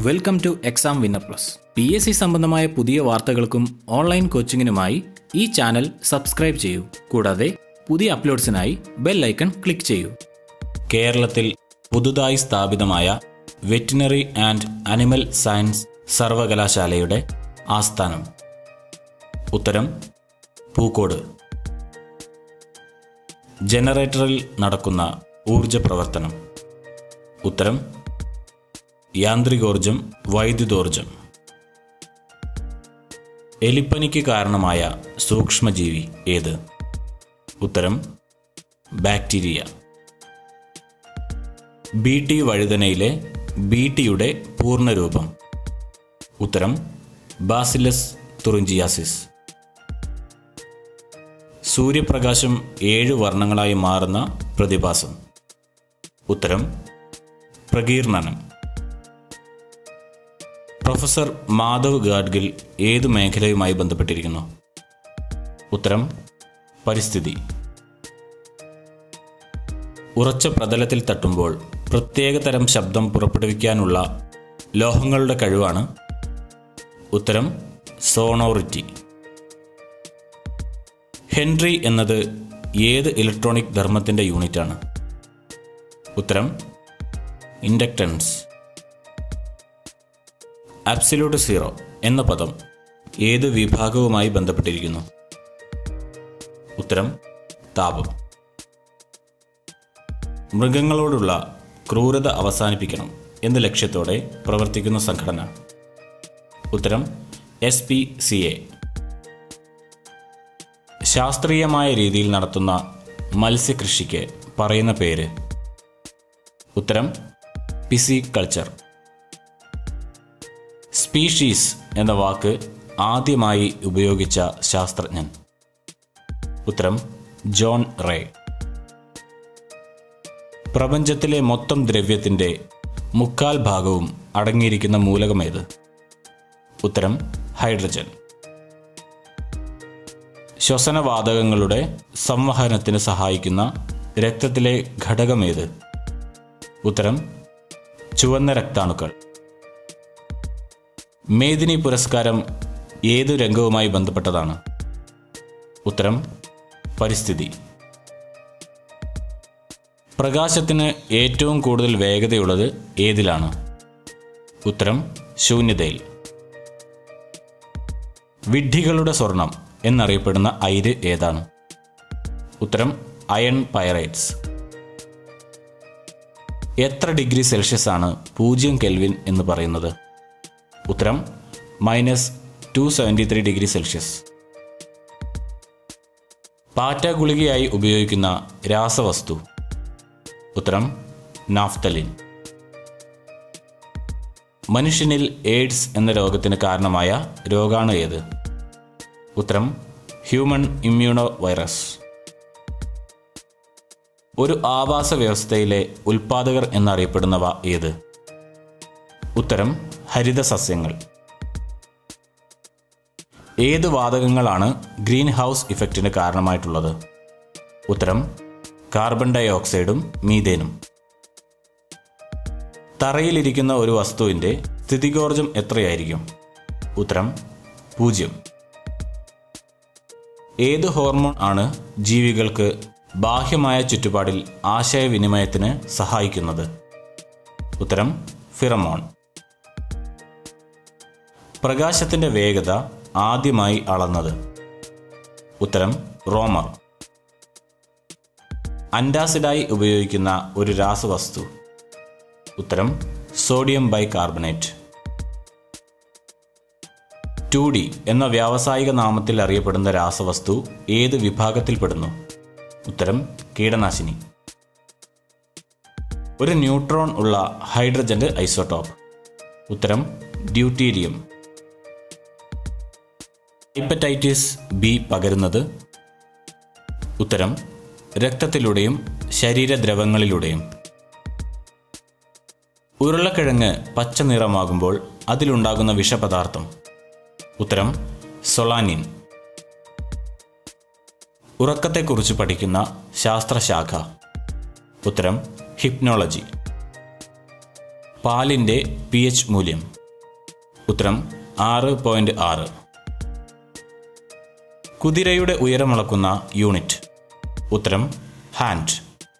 welcome to exam winner plus P S C സംബന്ധമായ പുതിയ വാർത്തകൾക്കും ഓൺലൈൻ കോച്ചിങ്ങിനുമായി ഈ ചാനൽ സബ്സ്ക്രൈബ് ചെയ്യൂ കൂടാതെ പുതിയ അപ്ലോഡ്സിനായി ബെൽ ഐക്കൺ ക്ലിക്ക് ചെയ്യൂ കേരളത്തിൽ പുതുതായി സ്ഥാപിതമായ വെറ്റിനറി ആൻഡ് അനിമൽ സയൻസ് സർവകലാശാലയുടെ ആസ്ഥാനം ഉത്തരം പൂക്കോട് ജനറേറ്ററിൽ നടക്കുന്ന ഊർജ പ്രവർത്തനം ഉത്തരം യാന്ത്രികോർജം വൈദ്യുതോർജം എലിപ്പനിക്ക് കാരണമായ സൂക്ഷ്മജീവി ഏത് ഉത്തരം ബാക്ടീരിയ ബി ടി വഴുതനയിലെ ബി ടിയുടെ പൂർണ്ണരൂപം ഉത്തരം ബാസിലസ് തുറിഞ്ചിയാസിസ് സൂര്യപ്രകാശം ഏഴ് വർണ്ണങ്ങളായി മാറുന്ന പ്രതിഭാസം ഉത്തരം പ്രകീർണനം പ്രൊഫസർ മാധവ് ഗാഡ്ഗിൽ ഏതു മേഖലയുമായി ബന്ധപ്പെട്ടിരിക്കുന്നു ഉത്തരം പരിസ്ഥിതി ഉറച്ച പ്രതലത്തിൽ തട്ടുമ്പോൾ പ്രത്യേകതരം ശബ്ദം പുറപ്പെടുവിക്കാനുള്ള ലോഹങ്ങളുടെ കഴിവാണ് ഉത്തരം സോണോറിറ്റി ഹെൻറി എന്നത് ഏത് ഇലക്ട്രോണിക് ധർമ്മത്തിൻ്റെ യൂണിറ്റാണ് ഉത്തരം ഇൻഡക്റ്റൻസ് അബ്സല്യൂട്ട് സീറോ എന്ന പദം ഏത് വിഭാഗവുമായി ബന്ധപ്പെട്ടിരിക്കുന്നു ഉത്തരം താപം മൃഗങ്ങളോടുള്ള ക്രൂരത അവസാനിപ്പിക്കണം എന്ന ലക്ഷ്യത്തോടെ പ്രവർത്തിക്കുന്ന സംഘടന ഉത്തരം എസ് പി സി എ ശാസ്ത്രീയമായ രീതിയിൽ നടത്തുന്ന മത്സ്യകൃഷിക്ക് പറയുന്ന പേര് ഉത്തരം പിസി കൾച്ചർ സ്പീഷീസ് എന്ന വാക്ക് ആദ്യമായി ഉപയോഗിച്ച ശാസ്ത്രജ്ഞൻ ഉത്തരം ജോൺ റേ പ്രപഞ്ചത്തിലെ മൊത്തം ദ്രവ്യത്തിൻ്റെ മുക്കാൽ ഭാഗവും അടങ്ങിയിരിക്കുന്ന മൂലകമേത് ഉത്തരം ഹൈഡ്രജൻ ശ്വസനവാതകങ്ങളുടെ സംവഹനത്തിന് സഹായിക്കുന്ന രക്തത്തിലെ ഘടകമേത് ഉത്തരം ചുവന്ന രക്താണുക്കൾ മേദിനി പുരസ്കാരം ഏതു രംഗവുമായി ബന്ധപ്പെട്ടതാണ് ഉത്തരം പരിസ്ഥിതി പ്രകാശത്തിന് ഏറ്റവും കൂടുതൽ വേഗതയുള്ളത് ഏതിലാണ് ഉത്തരം ശൂന്യതയിൽ വിഡ്ഢികളുടെ സ്വർണം എന്നറിയപ്പെടുന്ന അയിര് ഏതാണ് ഉത്തരം അയൺ പൈറൈറ്റ്സ് എത്ര ഡിഗ്രി സെൽഷ്യസ് ആണ് പൂജ്യം കെൽവിൻ എന്ന് പറയുന്നത് ഉത്തരം minus two seventy three degree Celsius പാറ്റ ഗുളികയായി ഉപയോഗിക്കുന്ന രാസവസ്തു ഉത്തരം നാഫ്തലിൻ മനുഷ്യനിൽ എയ്ഡ്സ് എന്ന രോഗത്തിന് കാരണമായ രോഗാണു ഏത് ഉത്തരം ഹ്യൂമൻ ഇമ്മ്യൂണോ വൈറസ് ഒരു ആവാസ വ്യവസ്ഥയിലെ ഉൽപാദകർ എന്നറിയപ്പെടുന്നവ ഏത് ഉത്തരം ഹരിത സസ്യങ്ങൾ ഏത് വാതകങ്ങളാണ് ഗ്രീൻ ഹൗസ് ഇഫക്റ്റിന് കാരണമായിട്ടുള്ളത് ഉത്തരം കാർബൺ ഡൈ ഓക്സൈഡും മീതേനും തറയിലിരിക്കുന്ന ഒരു വസ്തുവിൻ്റെ സ്ഥിതികോർജം എത്രയായിരിക്കും ഉത്തരം പൂജ്യം ഏത് ഹോർമോൺ ആണ് ജീവികൾക്ക് ബാഹ്യമായ ചുറ്റുപാടിൽ ആശയവിനിമയത്തിന് സഹായിക്കുന്നത് ഉത്തരം ഫിറമോൺ പ്രകാശത്തിന്റെ വേഗത ആദ്യമായി അളന്നത് ഉത്തരം റോമർ അൻറ്റാസിഡായി ഉപയോഗിക്കുന്ന ഒരു രാസവസ്തു ഉത്തരം സോഡിയം ബൈകാർബണേറ്റ് ടു ഡി എന്ന വ്യാവസായിക നാമത്തിൽ അറിയപ്പെടുന്ന രാസവസ്തു ഏത് വിഭാഗത്തിൽപ്പെടുന്നു ഉത്തരം കീടനാശിനി ഒരു ന്യൂട്രോൺ ഉള്ള ഹൈഡ്രജന്റെ ഐസോട്ടോപ്പ് ഉത്തരം ഡ്യൂട്ടീരിയം ഹൈപ്പറ്റൈറ്റിസ് ബി പകരുന്നത് ഉത്തരം രക്തത്തിലൂടെയും ശരീരദ്രവങ്ങളിലൂടെയും ഉരുളക്കിഴങ്ങ് പച്ച നിറമാകുമ്പോൾ അതിലുണ്ടാകുന്ന വിഷപദാർത്ഥം ഉത്തരം സൊളാനിൻ ഉറക്കത്തെക്കുറിച്ച് പഠിക്കുന്ന ശാസ്ത്രശാഖ ഉത്തരം ഹിപ്നോളജി പാലിൻ്റെ പി എച്ച് മൂല്യം ഉത്തരം ആറ് പോയിന്റ് ആറ് കുതിരയുടെ ഉയരമളക്കുന്ന യൂണിറ്റ് ഉത്തരം ഹാൻഡ്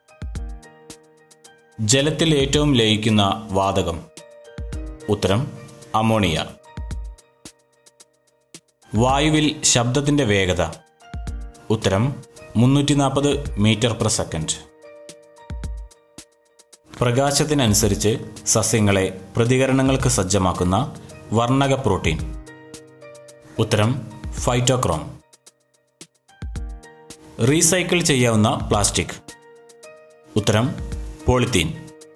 ജലത്തിൽ ഏറ്റവും ലയിക്കുന്ന വാതകം ഉത്തരം അമോണിയ വായുവിൽ ശബ്ദത്തിന്റെ വേഗത ഉത്തരം മുന്നൂറ്റി നാൽപ്പത് മീറ്റർ പെർ സെക്കൻഡ് പ്രകാശത്തിനനുസരിച്ച് സസ്യങ്ങളെ പ്രതികരണങ്ങൾക്ക് സജ്ജമാക്കുന്ന വർണ്ണക പ്രോട്ടീൻ ഉത്തരം ഫൈറ്റോക്രോം റീസൈക്കിൾ ചെയ്യാവുന്ന പ്ലാസ്റ്റിക് ഉത്തരം പോളിത്തീൻ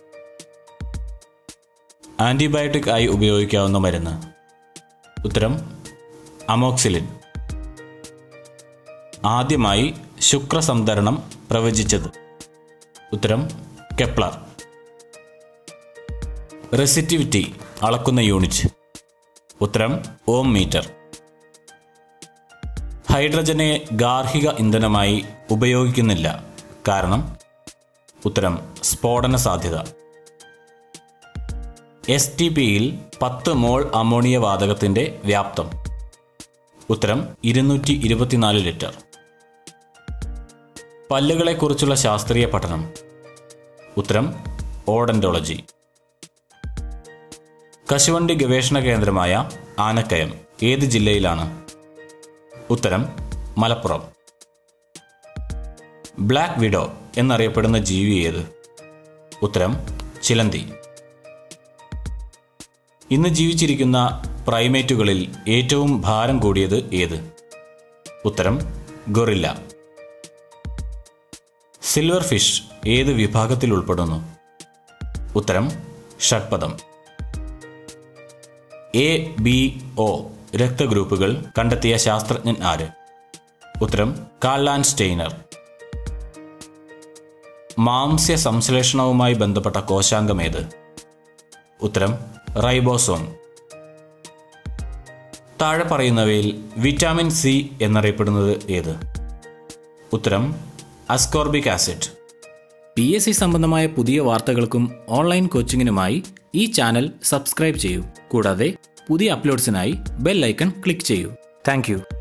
ആൻറ്റിബയോട്ടിക് ആയി ഉപയോഗിക്കാവുന്ന മരുന്ന് ഉത്തരം അമോക്സിലിൻ ആദ്യമായി ശുക്രസംതരണം പ്രവചിച്ചത് ഉത്തരം കെപ്ലർ റെസിറ്റിവിറ്റി അളക്കുന്ന യൂണിറ്റ് ഉത്തരം ഓം മീറ്റർ ഹൈഡ്രജനെ ഗാർഹിക ഇന്ധനമായി ഉപയോഗിക്കുന്നില്ല കാരണം ഉത്തരം സ്ഫോടന സാധ്യത എസ് ടി പിയിൽ പത്ത് മോൾ അമോണിയ വാതകത്തിന്റെ വ്യാപ്തം ഉത്തരം ഇരുന്നൂറ്റി ഇരുപത്തിനാല് ലിറ്റർ പല്ലുകളെക്കുറിച്ചുള്ള ശാസ്ത്രീയ പഠനം ഉത്തരം ഓഡന്റോളജി കശുവണ്ടി ഗവേഷണ കേന്ദ്രമായ ആനക്കയം ഏത് ജില്ലയിലാണ് ഉത്തരം മലപ്പുറം ബ്ലാക്ക് വിഡോ എന്നറിയപ്പെടുന്ന ജീവി ഏത് ഉത്തരം ചിലന്തി ഇന്ന് ജീവിച്ചിരിക്കുന്ന പ്രൈമേറ്റുകളിൽ ഏറ്റവും ഭാരം കൂടിയത് ഏത് ഉത്തരം ഗൊറില്ല സിൽവർ ഫിഷ് ഏത് വിഭാഗത്തിൽ ഉൾപ്പെടുന്നു ഉത്തരം ഷഡ്പദം എ ബി ഒ രക്തഗ്രൂപ്പുകൾ കണ്ടെത്തിയ ശാസ്ത്രജ്ഞൻ ആര് ഉത്തരം കാർലാൻ സ്റ്റെയ്നർ മാംസ്യ സംശ്ലേഷണവുമായി ബന്ധപ്പെട്ട കോശാംഗം ഏത് ഉത്തരം റൈബോസോം താഴെ പറയുന്നവയിൽ വിറ്റാമിൻ സി എന്നറിയപ്പെടുന്നത് ഏത് ഉത്തരം ascorbic acid P S C സംബന്ധമായ പുതിയ വാർത്തകൾക്കും ഓൺലൈൻ കോച്ചിങ്ങിനുമായി ഈ ചാനൽ സബ്സ്ക്രൈബ് ചെയ്യൂ കൂടാതെ പുതിയ അപ്ലോഡ്സിനായി ബെൽ ഐക്കൺ ക്ലിക്ക് ചെയ്യൂ താങ്ക്